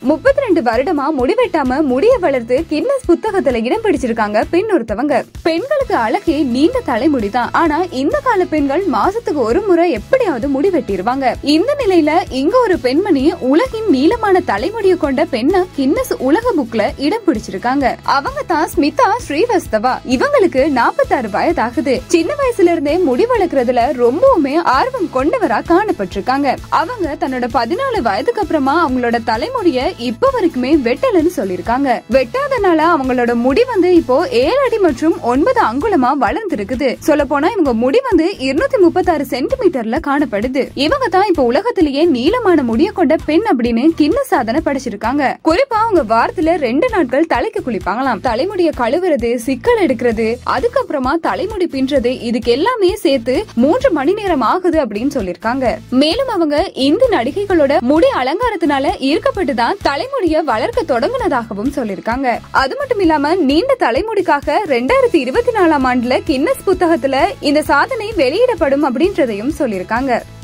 முப்பத்தி ரெண்டு வருடமா முடி வெட்டாம முடிய வளர்த்து கின்னஸ் புத்தகத்துல இடம் பிடிச்சிருக்காங்க பெண் ஒருத்தவங்க பெண்களுக்கு அழகே நீண்ட தலைமுடி தான் ஆனா இந்த கால பெண்கள் மாசத்துக்கு ஒரு முறை எப்படியாவது முடி வெட்டிடுவாங்க இந்த நிலையில இங்க ஒரு பெண்மணி உலகின் நீளமான தலைமுடியை கொண்ட பெண்ண கின்னஸ் உலக புக்ல இடம் பிடிச்சிருக்காங்க அவங்க தான் ஸ்மிதா ஸ்ரீவஸ்தவா இவங்களுக்கு 46 வயதாகுது சின்ன வயசுல இருந்தே முடி வளர்க்கறதுல ரொம்பவுமே ஆர்வம் கொண்டவரா காணப்பட்டிருக்காங்க அவங்க தன்னோட பதினாலு வயதுக்கு அப்புறமா அவங்களோட தலைமுடிய இப்ப வரைக்குமே வெட்டலன்னு சொல்லிருக்காங்க வெட்டாதனால அவங்களோட முடி வந்து இப்போ ஏழு அடி மற்றும் ஒன்பது அங்குலமா வளர்ந்திருக்குது சொல்ல போனா இவங்க முடி வந்து இருநூத்தி முப்பத்தாறு சென்டிமீட்டர்ல காணப்படுது இவங்க தான் இப்ப உலகத்திலேயே நீளமான முடிய கொண்ட பெண் அப்படின்னு கிண்ண சாதனை படைச்சிருக்காங்க குறிப்பா அவங்க வாரத்துல ரெண்டு நாட்கள் தலைக்கு குளிப்பாங்களாம் தலைமுடிய கழுவுறது சிக்கல் எடுக்கிறது அதுக்கப்புறமா தலைமுடி பின்றது இதுக்கு எல்லாமே சேர்த்து மூன்று மணி நேரம் ஆகுது அப்படின்னு சொல்லிருக்காங்க மேலும் அவங்க இந்து நடிகைகளோட முடி அலங்காரத்தினால ஈர்க்கப்பட்டு தான் தலைமுடிய வளர்க்க தொடங்குனதாகவும் சொல்லிருக்காங்க அது மட்டும் இல்லாம நீண்ட தலைமுடிக்காக ரெண்டாயிரத்தி இருபத்தி நாலாம் ஆண்டுல கின்னஸ் புத்தகத்துல இந்த சாதனை வெளியிடப்படும் அப்படின்றதையும் சொல்லிருக்காங்க